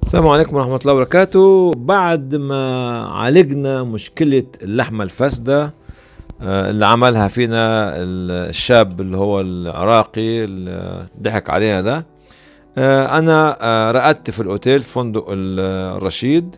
السلام عليكم ورحمة الله وبركاته بعد ما عالجنا مشكلة اللحمة الفاسدة آه، اللي عملها فينا الشاب اللي هو العراقي اللي ضحك علينا ده آه، أنا آه، رقدت في الأوتيل في فندق الرشيد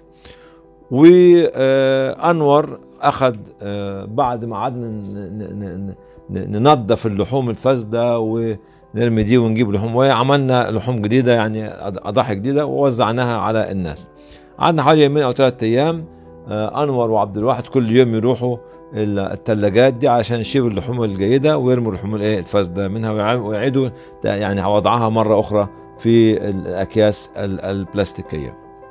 وأنور أخذ بعد ما قعدنا ن- ن- ن- ننظف اللحوم الفاسدة ونرمي دي ونجيب لحوم وعملنا لحوم جديدة يعني أضاحي جديدة ووزعناها على الناس قعدنا حوالي يومين أو ثلاثة أيام آه، أنور وعبد الواحد كل يوم يروحوا ال- الثلاجات دي عشان يشيلوا اللحوم الجيدة ويرموا اللحوم الايه الفاسدة منها ويع- ويعيدوا ت- يعني وضعها مرة أخرى في الأكياس ال- البلاستيكية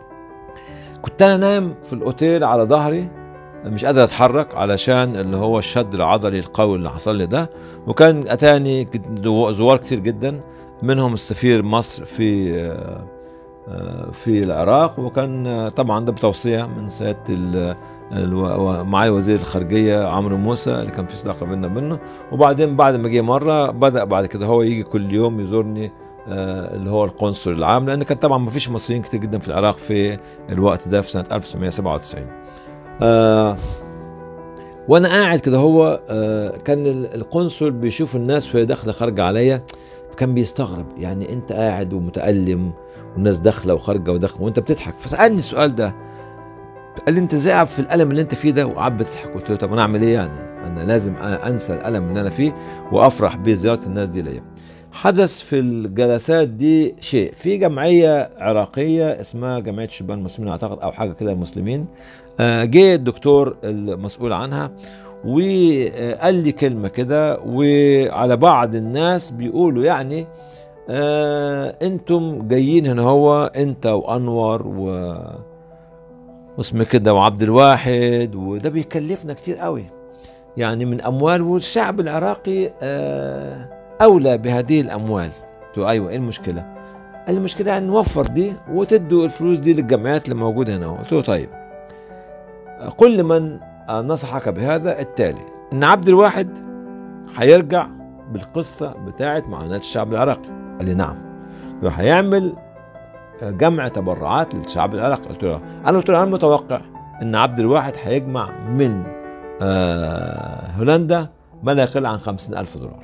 كنت أنا نايم في الأوتيل على ظهري مش قادر اتحرك علشان اللي هو الشد العضلي القوي اللي حصل لي ده وكان اتاني كت- زوار كتير جدا منهم السفير مصر في آه، آه، في العراق وكان آه، طبعا ده بتوصيه من سياده ال- الو- معالي وزير الخارجيه عمرو موسى اللي كان في صداقه بيننا وبينه وبعدين بعد ما جه مره بدا بعد كده هو يجي كل يوم يزورني آه، اللي هو القنصل العام لان كان طبعا ما فيش مصريين كتير جدا في العراق في الوقت ده في سنه 1997 آه وانا قاعد كده هو آه كان ال- القنصل بيشوف الناس وهي داخله خارجه عليا كان بيستغرب يعني انت قاعد ومتالم والناس داخله وخارجه وداخله وانت بتضحك فسالني السؤال ده قال لي انت ازاي قاعد في الالم اللي انت فيه ده وقاعد بتضحك قلت له طب انا اعمل ايه يعني انا لازم أ- انسى الالم اللي انا فيه وافرح بزياره الناس دي ليا حدث في الجلسات دي شيء في جمعيه عراقيه اسمها جمعيه شبان المسلمين اعتقد او حاجه كده المسلمين آه، جه الدكتور المسؤول عنها وقال لي كلمة كده وعلى بعض الناس بيقولوا يعني آه انتم جايين هنا هو انت وانور و واسمه كده وعبد الواحد وده بيكلفنا كتير قوي يعني من اموال والشعب العراقي آه اولى بهذه الاموال قلت له ايوه ايه المشكله؟ قال لي المشكله يعني نوفر دي وتدوا الفلوس دي للجمعيات اللي موجوده هنا قلت له طيب قل لمن نصحك بهذا التالي ان عبد الواحد هيرجع بالقصه بتاعه معاناه الشعب العراقي قال لي نعم هيعمل جمع تبرعات للشعب العراقي قلت له انا قلت له انا متوقع ان عبد الواحد هيجمع من آه، هولندا ما لا يقل عن خمسين ألف دولار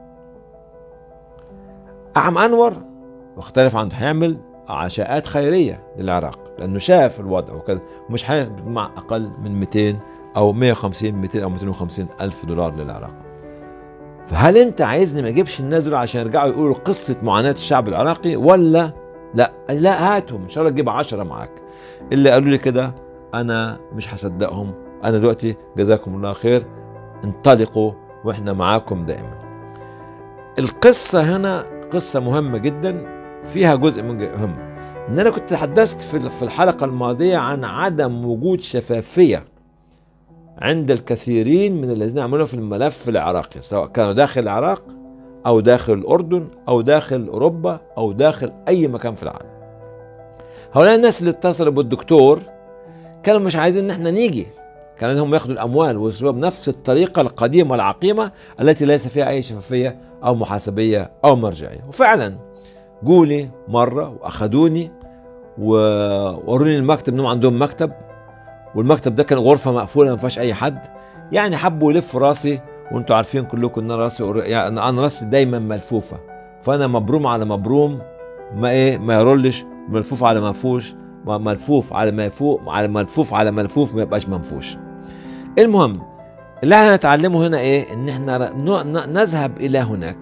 أعم أنور مختلف عنه هيعمل عشاءات خيرية للعراق لأنه شاف الوضع وكذا مش هيجمع أقل من 200 أو 150 200 أو 250 ألف دولار للعراق فهل أنت عايزني ما أجيبش الناس دول عشان يرجعوا يقولوا قصة معاناة الشعب العراقي ولا لا لا هاتهم إن شاء الله تجيب عشرة معاك اللي قالوا لي كده أنا مش هصدقهم أنا دلوقتي جزاكم الله خير انطلقوا وإحنا معاكم دائما القصة هنا قصة مهمة جدا فيها جزء من مهم ان انا كنت تحدثت في في الحلقه الماضيه عن عدم وجود شفافيه عند الكثيرين من الذين عملوا في الملف العراقي سواء كانوا داخل العراق او داخل الاردن او داخل اوروبا او داخل اي مكان في العالم هؤلاء الناس اللي اتصلوا بالدكتور كانوا مش عايزين ان احنا نيجي كانوا هم ياخدوا الاموال ويصرفوها بنفس الطريقه القديمه العقيمه التي ليس فيها اي شفافيه او محاسبيه او مرجعيه وفعلا جولي مره واخدوني ووروني المكتب انهم عندهم مكتب والمكتب ده كان غرفه مقفوله ما فيهاش اي حد يعني حبوا يلفوا راسي وانتوا عارفين كلكم ان أنا راسي قر- يعني انا راسي دايما ملفوفه فانا مبروم على مبروم ما ايه ما يرولش ملفوف على مفوش ما- ملفوف على ما يفوق على ملفوف على ملفوف ما يبقاش منفوش المهم اللي احنا هنتعلمه هنا ايه ان احنا ن- ن- نذهب الى هناك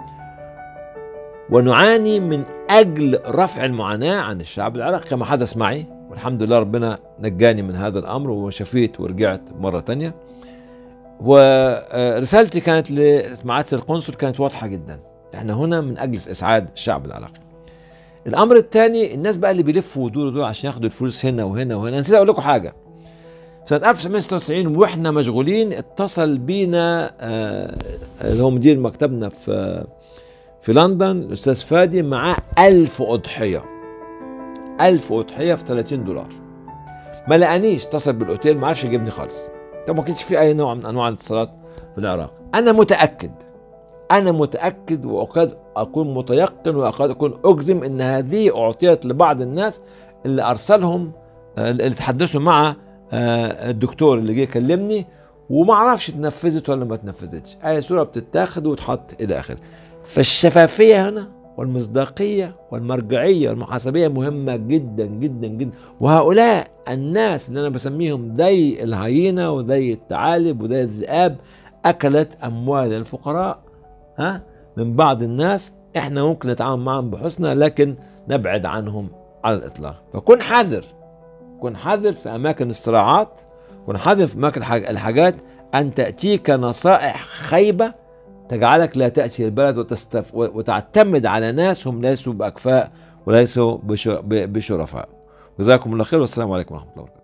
ونعاني من اجل رفع المعاناه عن الشعب العراقي كما حدث معي والحمد لله ربنا نجاني من هذا الامر وشفيت ورجعت مره تانية ورسالتي كانت لمعالي القنصل كانت واضحه جدا احنا هنا من اجل اسعاد الشعب العراقي الامر الثاني الناس بقى اللي بيلفوا ودول دول عشان ياخدوا الفلوس هنا وهنا وهنا نسيت اقول لكم حاجه سنة 1996 واحنا مشغولين اتصل بينا آه، اللي هو مدير مكتبنا في في لندن الاستاذ فادي معاه ألف أضحية ألف أضحية في 30 دولار ما لقانيش اتصل بالاوتيل ما عرفش يجيبني خالص طب ما كانش في اي نوع من انواع الاتصالات في العراق انا متاكد انا متاكد واكاد اكون متيقن واكاد اكون اجزم ان هذه اعطيت لبعض الناس اللي ارسلهم آه، اللي تحدثوا مع آه، الدكتور اللي جه كلمني وما اعرفش اتنفذت ولا ما اتنفذتش اي صوره بتتاخد وتحط الى اخره فالشفافيه هنا والمصداقيه والمرجعيه والمحاسبيه مهمه جدا جدا جدا وهؤلاء الناس اللي انا بسميهم ذي الهينه وذي الثعالب وذي الذئاب اكلت اموال الفقراء ها من بعض الناس احنا ممكن نتعامل معهم بحسنى لكن نبعد عنهم على الاطلاق فكن حذر كن حذر في اماكن الصراعات كن حذر في اماكن الحاج- الحاجات ان تاتيك نصائح خيبه تجعلك لا تاتي البلد وتستف وتعتمد على ناس هم ليسوا باكفاء وليسوا بش- ب- بشرفاء جزاكم الله خير والسلام عليكم ورحمه الله وبركاته